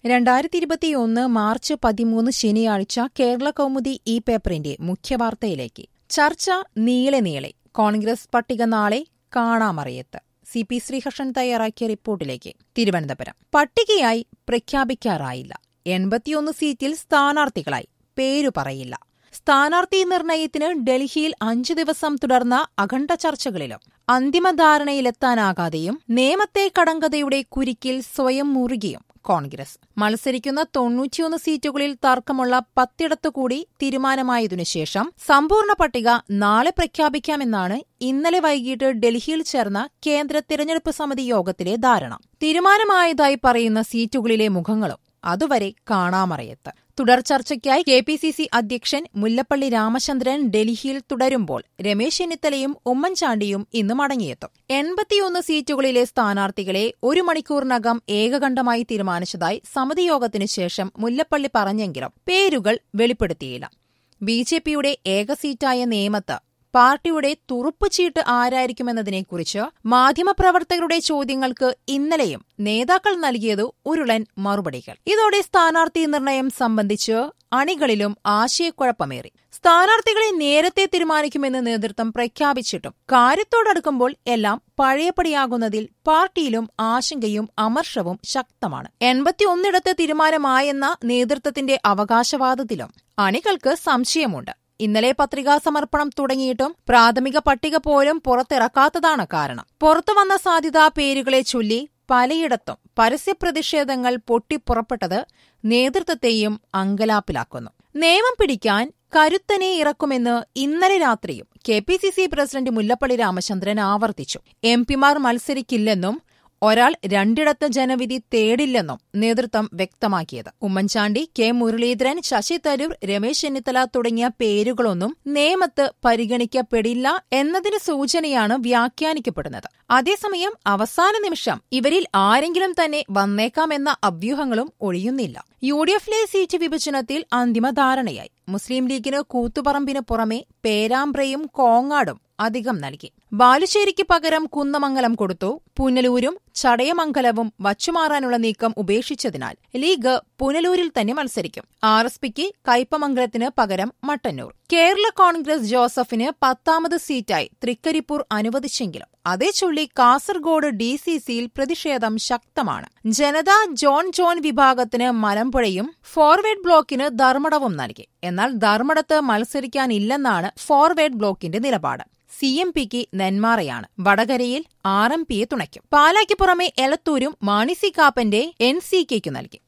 രണ്ടായിരത്തി ഇരുപത്തിയൊന്ന് മാർച്ച് പതിമൂന്ന് ശനിയാഴ്ച കേരള കൗമുദി ഈ പേപ്പറിന്റെ മുഖ്യവാർത്തയിലേക്ക് ചർച്ച നീളെ നീളെ കോൺഗ്രസ് പട്ടിക നാളെ കാണാമറിയത്ത് സി പി ശ്രീഹർഷൻ തയ്യാറാക്കിയ റിപ്പോർട്ടിലേക്ക് തിരുവനന്തപുരം പട്ടികയായി പ്രഖ്യാപിക്കാറായില്ല എൺപത്തിയൊന്ന് സീറ്റിൽ സ്ഥാനാർത്ഥികളായി പേരു പറയില്ല സ്ഥാനാർത്ഥി നിർണയത്തിന് ഡൽഹിയിൽ അഞ്ചു ദിവസം തുടർന്ന അഖണ്ഡ ചർച്ചകളിലും അന്തിമ ധാരണയിലെത്താനാകാതെയും നേമത്തെ കടങ്കഥയുടെ കുരുക്കിൽ സ്വയം മുറുകിയും കോൺഗ്രസ് മത്സരിക്കുന്ന തൊണ്ണൂറ്റിയൊന്ന് സീറ്റുകളിൽ തർക്കമുള്ള പത്തിടത്തുകൂടി തീരുമാനമായതിനുശേഷം സമ്പൂർണ്ണ പട്ടിക നാളെ പ്രഖ്യാപിക്കാമെന്നാണ് ഇന്നലെ വൈകിട്ട് ഡൽഹിയിൽ ചേർന്ന കേന്ദ്ര തിരഞ്ഞെടുപ്പ് സമിതി യോഗത്തിലെ ധാരണ തീരുമാനമായതായി പറയുന്ന സീറ്റുകളിലെ മുഖങ്ങളും അതുവരെ കാണാമറയത്ത് തുടർ ചർച്ചയ്ക്കായി കെ പി സി സി അധ്യക്ഷൻ മുല്ലപ്പള്ളി രാമചന്ദ്രൻ ഡൽഹിയിൽ തുടരുമ്പോൾ രമേശ് ചെന്നിത്തലയും ഉമ്മൻചാണ്ടിയും ഇന്ന് മടങ്ങിയെത്തും എൺപത്തിയൊന്ന് സീറ്റുകളിലെ സ്ഥാനാർത്ഥികളെ ഒരു മണിക്കൂറിനകം ഏകകണ്ഠമായി തീരുമാനിച്ചതായി സമിതി യോഗത്തിനു ശേഷം മുല്ലപ്പള്ളി പറഞ്ഞെങ്കിലും പേരുകൾ വെളിപ്പെടുത്തിയില്ല ബി ജെ പിയുടെ ഏക സീറ്റായ നേമത്ത് പാർട്ടിയുടെ തുറുപ്പുചീട്ട് ആരായിരിക്കുമെന്നതിനെക്കുറിച്ച് മാധ്യമപ്രവർത്തകരുടെ ചോദ്യങ്ങൾക്ക് ഇന്നലെയും നേതാക്കൾ നൽകിയത് ഉരുളൻ മറുപടികൾ ഇതോടെ സ്ഥാനാർത്ഥി നിർണയം സംബന്ധിച്ച് അണികളിലും ആശയക്കുഴപ്പമേറി സ്ഥാനാർത്ഥികളെ നേരത്തെ തീരുമാനിക്കുമെന്ന് നേതൃത്വം പ്രഖ്യാപിച്ചിട്ടും കാര്യത്തോടടുക്കുമ്പോൾ എല്ലാം പഴയപടിയാകുന്നതിൽ പാർട്ടിയിലും ആശങ്കയും അമർഷവും ശക്തമാണ് എൺപത്തിയൊന്നിടത്ത് തീരുമാനമായെന്ന നേതൃത്വത്തിന്റെ അവകാശവാദത്തിലും അണികൾക്ക് സംശയമുണ്ട് ഇന്നലെ പത്രികാ സമർപ്പണം തുടങ്ങിയിട്ടും പ്രാഥമിക പട്ടിക പോലും പുറത്തിറക്കാത്തതാണ് കാരണം പുറത്തുവന്ന സാധ്യതാ പേരുകളെ ചൊല്ലി പലയിടത്തും പരസ്യപ്രതിഷേധങ്ങൾ പൊട്ടിപ്പുറപ്പെട്ടത് നേതൃത്വത്തെയും അങ്കലാപ്പിലാക്കുന്നു നിയമം പിടിക്കാൻ കരുത്തനെ ഇറക്കുമെന്ന് ഇന്നലെ രാത്രിയും K P C C president Mullappally Ramachandran ആവർത്തിച്ചു എം പിമാർ മത്സരിക്കില്ലെന്നും ഒരാൾ രണ്ടിടത്ത് ജനവിധി തേടില്ലെന്നും നേതൃത്വം വ്യക്തമാക്കിയത് ഉമ്മൻചാണ്ടി കെ മുരളീധരൻ ശശി തരൂർ രമേശ് ചെന്നിത്തല തുടങ്ങിയ പേരുകളൊന്നും നേമത്ത് പരിഗണിക്കപ്പെടില്ല എന്നതിന് സൂചനയാണ് വ്യാഖ്യാനിക്കപ്പെടുന്നത് അതേസമയം അവസാന നിമിഷം ഇവരിൽ ആരെങ്കിലും തന്നെ വന്നേക്കാമെന്ന അഭ്യൂഹങ്ങളും ഒഴിയുന്നില്ല യു ഡി എഫിലെ സീറ്റ് വിഭജനത്തിൽ അന്തിമ ധാരണയായി മുസ്ലിം ലീഗിന് കൂത്തുപറമ്പിന് പുറമെ പേരാമ്പ്രയും കോങ്ങാടും അധികം നൽകി ബാലുശ്ശേരിക്ക് പകരം കുന്നമംഗലം കൊടുത്തു പുനലൂരും ചടയമംഗലവും വച്ചുമാറാനുള്ള നീക്കം ഉപേക്ഷിച്ചതിനാൽ ലീഗ് പുനലൂരിൽ തന്നെ മത്സരിക്കും ആർ എസ് പിക്ക് കയ്പമംഗലത്തിന് പകരം മട്ടന്നൂർ കേരള കോൺഗ്രസ് ജോസഫിന് പത്താമത് സീറ്റായി തൃക്കരിപ്പൂർ അനുവദിച്ചെങ്കിലും അതേ ചൊല്ലി കാസർഗോഡ് ഡി സി സിയിൽ പ്രതിഷേധം ശക്തമാണ് ജനത ജോൺ ജോൺ വിഭാഗത്തിന് മലമ്പുഴയും ഫോർവേഡ് ബ്ലോക്കിന് ധർമ്മടവും നൽകി എന്നാൽ ധർമ്മടത്ത് മത്സരിക്കാനില്ലെന്നാണ് ഫോർവേഡ് ബ്ലോക്കിന്റെ നിലപാട് സി എം പിക്ക് നെന്മാറയാണ് വടകരയിൽ ആർ എം പിയെ തുണയ്ക്കും പാലായ്ക്ക് പുറമെ എലത്തൂരും മാണി സി കാപ്പന്റെ എൻ സി കെയ്ക്കു നൽകി